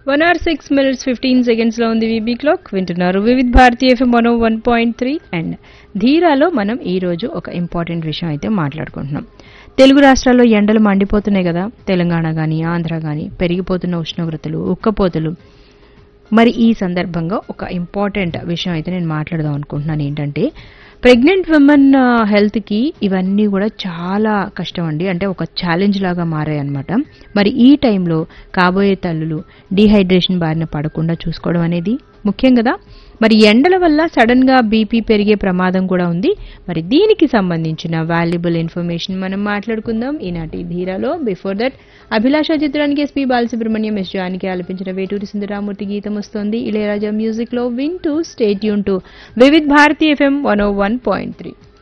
one hour six minutes fifteen seconds లో ఉంది VB clock వింటున్నారు Vividh Bharati FM one one point three and ధీరాలో మనం ఈ రోజు ఒక ఇంపార్టెంట్ విషయం అయితే మాట్లాడుకుంటున్నాం తెలుగు రాష్ట్రాల్లో ఎండలు మండిపోతున్నాయి కదా తెలంగాణ కానీ ఆంధ్ర కానీ పెరిగిపోతున్న ఉష్ణోగ్రతలు ఉక్కపోతలు మరి ఈ సందర్భంగా ఒక ఇంపార్టెంట్ విషయం అయితే నేను మాట్లాడదాం అనుకుంటున్నాను ఏంటంటే ప్రెగ్నెంట్ విమెన్ హెల్త్కి ఇవన్నీ కూడా చాలా కష్టం అండి అంటే ఒక ఛాలెంజ్ లాగా మారాయి అనమాట మరి ఈ టైంలో కాబోయే తల్లులు డీహైడ్రేషన్ బారిన పడకుండా చూసుకోవడం అనేది ముఖ్యం కదా మరి ఎండల వల్ల సడన్ గా బీపీ పెరిగే ప్రమాదం కూడా ఉంది మరి దీనికి సంబంధించిన వాల్యుబుల్ ఇన్ఫర్మేషన్ మనం మాట్లాడుకుందాం ఈనాటి ధీరాలో బిఫోర్ దట్ అభిలాష చిత్రానికి ఎస్పీ బాలసుబ్రహ్మణ్యం ఎస్ జానికి ఆలపించిన వేటూరి సుందరామూర్తి గీతం వస్తోంది ఇళయరాజా మ్యూజిక్ లో వింటూ స్టేట్ యూన్ to Vividh Bharati FM one oh one point three